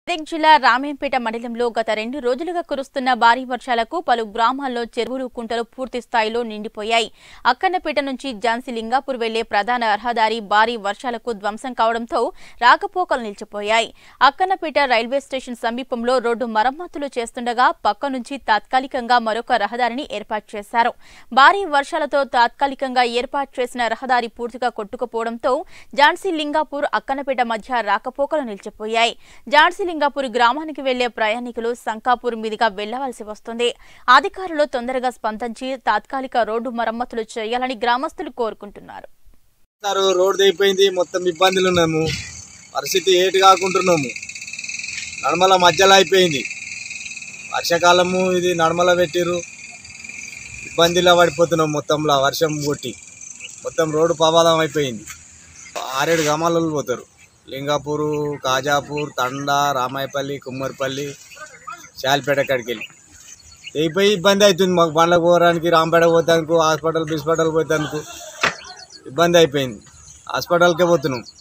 మెదక్ జిల్లా రామేంపేట మండలంలో గత రెండు రోజులుగా కురుస్తున్న భారీ వర్షాలకు పలు గ్రామాల్లో చెరువులు కుంటలు పూర్తి స్థాయిలో నిండిపోయాయి అక్కన్నపేట నుంచి ఝాన్సీ లింగాపూర్ వెళ్లే ప్రధాన రహదారి భారీ వర్షాలకు ధ్వంసం కావడంతో రాకపోకలు నిలిచిపోయాయి అక్కన్నపేట రైల్వే స్టేషన్ సమీపంలో రోడ్డు మరమ్మతులు చేస్తుండగా పక్క నుంచి తాత్కాలికంగా మరొక రహదారిని ఏర్పాటు చేశారు భారీ వర్షాలతో తాత్కాలికంగా ఏర్పాటు చేసిన రహదారి పూర్తిగా కొట్టుకుపోవడంతో ఝాన్సీ లింగాపూర్ అక్కన్నపేట మధ్య రాకపోకలు నిలిచిపోయాయి ఝాన్సీ లింగాపూర్ గ్రామానికి వెళ్లే ప్రయాణికులు సంకాపూర్ మీదుగా వెళ్లవలసి వస్తుంది అధికారులు తొందరగా స్పందించి తాత్కాలిక రోడ్డు మరమ్మతులు చేయాలని గ్రామస్తులు కోరుకుంటున్నారు సార్ రోడ్ అయిపోయింది మొత్తం ఇబ్బందులు ఉన్నాము పరిస్థితి ఏటు కాకుంటున్నాము నడమల మధ్యలో అయిపోయింది వర్షాకాలము ఇది నడమల పెట్టిర్రు ఇబ్బందిలో పడిపోతున్నాం మొత్తంలో వర్షం కొట్టి మొత్తం రోడ్డు ప్రమాదం అయిపోయింది ఆరేడు గ్రామాలలో పోతారు లింగాపూరు కాజాపూర్ తండా రామాయపల్లి కుమ్మరిపల్లి శాలిపేట కాడికి వెళ్ళి అయిపోయి ఇబ్బంది అవుతుంది మాకు బండ్లకు పోవడానికి రాంపేట పోతానికి హాస్పిటల్ బిస్పిటల్ పోతానికి ఇబ్బంది అయిపోయింది హాస్పిటల్కే పోతున్నాం